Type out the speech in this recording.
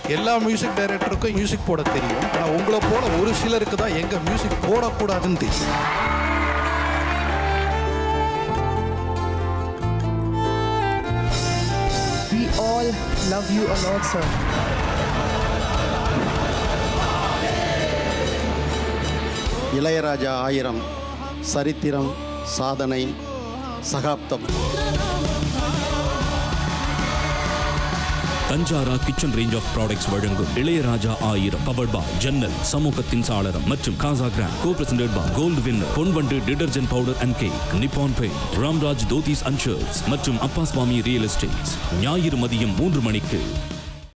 எல்லா music டைரக்டருக்கும் music போட தெரியும் ஆனால் உங்களை போல ஒரு சிலருக்கு தான் எங்க மியூசிக் போடக்கூடாதுன்னு தெரியும் We all love you a lot, sir. Ilaiyaraaja ஆயிரம் சரித்திரம் சாதனை சகாப்தம் தஞ்சாரா கிச்சன் ரேஞ்ச் ஆஃப் ப்ராடக்ட்ஸ் வழங்கும் இளையராஜா ஆயிரம் பவர்ட் பா ஜன்னல் சமூகத்தின் சாளரம் மற்றும் Casagrand co presented by gold winner Ponvandu detergent powder and cake Nippon paint Ramraj dhotis and shirts மற்றும் அப்பா சுவாமி ரியல் எஸ்டேட்ஸ் ஞாயிறு மதியம் மூன்று மணிக்கு